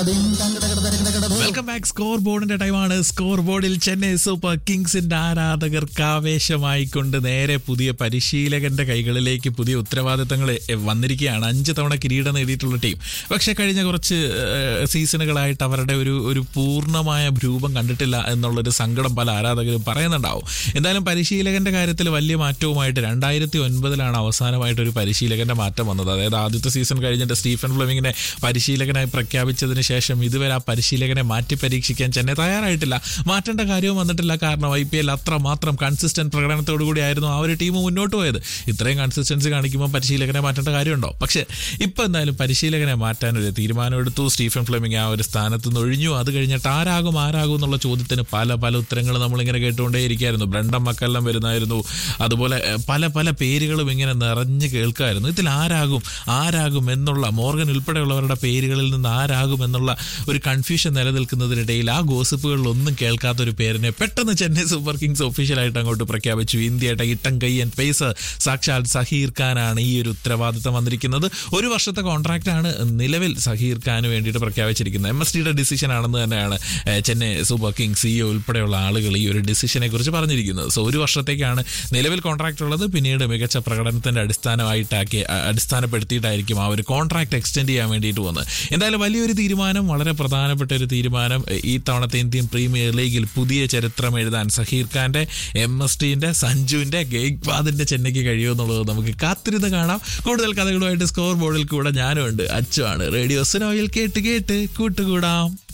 welcome back score ബോർഡിന്റെ ടൈമാണ് score ബോർഡിൽ ചെന്നൈ സൂപ്പർ കിങ്സിന്റെ ആരാധകർക്ക് ആവേശമായിക്കൊണ്ട് നേരെ പുതിയ പരിശീലകന്റെ കൈകളിലേക്ക് പുതിയ ഉത്തരവാദിത്തങ്ങൾ വന്നിരിക്കുകയാണ് അഞ്ച് തവണ കിരീടം നേടിയിട്ടുള്ള ടീം പക്ഷെ കഴിഞ്ഞ കുറച്ച് ഏഹ്, സീസണുകളായിട്ട് അവരുടെ ഒരു ഒരു പൂർണ്ണമായ രൂപം കണ്ടിട്ടില്ല എന്നുള്ളൊരു സങ്കടം പല ആരാധകരും പറയുന്നുണ്ടാവും എന്തായാലും പരിശീലകന്റെ കാര്യത്തിൽ വലിയ മാറ്റവുമായിട്ട് രണ്ടായിരത്തി ഒൻപതിലാണ് അവസാനമായിട്ട് ഒരു പരിശീലകന്റെ മാറ്റം വന്നത് അതായത് ആദ്യത്തെ സീസൺ കഴിഞ്ഞിട്ട് സ്റ്റീഫൻ ഫ്ലെമിങ്ങിനെ പരിശീലകനായി പ്രഖ്യാപിച്ചതിന് ശേഷം ഇതുവരെ ആ പരിശീലകനെ മാറ്റി പരീക്ഷിക്കാൻ ചെന്നൈ തയ്യാറായിട്ടില്ല മാറ്റേണ്ട കാര്യവും വന്നിട്ടില്ല കാരണം ഐ പി എൽ അത്രമാത്രം കൺസിസ്റ്റന്റ് പ്രകടനത്തോടു കൂടിയായിരുന്നു ആ ഒരു ടീം മുന്നോട്ട് പോയത് ഇത്രയും കൺസിസ്റ്റൻസി കാണിക്കുമ്പോൾ പരിശീലകനെ മാറ്റേണ്ട കാര്യമുണ്ടോ പക്ഷേ ഇപ്പം എന്തായാലും പരിശീലകനെ മാറ്റാൻ ഒരു തീരുമാനമെടുത്തു സ്റ്റീഫൻ ഫ്ലെമിംഗ് ആ ഒരു സ്ഥാനത്ത് നിന്ന് ഒഴിഞ്ഞു അത് കഴിഞ്ഞിട്ട് ആരാകും ആരാകും എന്നുള്ള ചോദ്യത്തിന് പല പല ഉത്തരങ്ങൾ നമ്മളിങ്ങനെ കേട്ടുകൊണ്ടേയിരിക്കുകയായിരുന്നു ബ്രണ്ടം മക്കെല്ലാം വരുന്നായിരുന്നു അതുപോലെ എഹ്, പല പല പേരുകളും ഇങ്ങനെ നിറഞ്ഞു കേൾക്കായിരുന്നു ഇതിൽ ആരാകും ആരാകും എന്നുള്ള മോർഗൻ ഉൾപ്പെടെയുള്ളവരുടെ പേരുകളിൽ നിന്ന് ആരാകും എന്നുള്ള ഒരു കൺഫ്യൂഷൻ നിലനിൽക്കുന്നതിനിടയിൽ ആ ഗോസിപ്പുകളിലൊന്നും കേൾക്കാത്ത ഒരു പേരിനെ പെട്ടെന്ന് ചെന്നൈ സൂപ്പർ കിങ്സ് ഒഫീഷ്യലായിട്ട് അങ്ങോട്ട് പ്രഖ്യാപിച്ചു ഇന്ത്യയുടെ ഇട്ടം കയ്യൻ പേസർ സാക്ഷാൽ സഹീർ ഖാനാണ് ഈ ഒരു ഉത്തരവാദിത്തം വന്നിരിക്കുന്നത് ഒരു വർഷത്തെ കോൺട്രാക്റ്റ് ആണ് നിലവിൽ സഹീർ ഖാന് വേണ്ടിയിട്ട് പ്രഖ്യാപിച്ചിരിക്കുന്നത് എം എസ് ഡിയുടെ ഡിസിഷൻ ആണെന്ന് തന്നെയാണ് ഏഹ്, ചെന്നൈ സൂപ്പർ കിങ്സ് സിഇഒ ഉൾപ്പെടെയുള്ള ആളുകൾ ഈ ഒരു ഡിസിഷനെ കുറിച്ച് പറഞ്ഞിരിക്കുന്നത് സോ ഒരു വർഷത്തേക്കാണ് നിലവിൽ കോൺട്രാക്ട് ഉള്ളത് പിന്നീട് മികച്ച പ്രകടനത്തിന്റെ അടിസ്ഥാനമായിട്ടാക്കി അ- അടിസ്ഥാനപ്പെടുത്തിയിട്ടായിരിക്കും ആ ഒരു കോൺട്രാക്ട് എക്സ്റ്റെൻഡ് ചെയ്യാൻ വേണ്ടിയിട്ട് പോകുന്നത് എന്തായാലും വലിയൊരു തീരുമാനം വളരെ പ്രധാനപ്പെട്ട ഒരു തീരുമാനം എ, ഈ തവണത്തെ ഇന്ത്യൻ പ്രീമിയർ ലീഗിൽ പുതിയ ചരിത്രം എഴുതാൻ സഹീർ ഖാന്റെ എം എസ് ടിന്റെ സഞ്ജുവിന്റെ ഗെയ്ക്വാദിന്റെ ചെന്നൈക്ക് കഴിയുമെന്നുള്ളത് നമുക്ക് കാത്തിരുന്ന് കാണാം കൂടുതൽ കഥകളുമായിട്ട് സ്കോർ ബോർഡിൽ കൂടെ ഞാനും ഉണ്ട് അച്ചുവാണ് റേഡിയോ സിനോയിൽ കേട്ട് കേട്ട് കൂട്ടുകൂടാം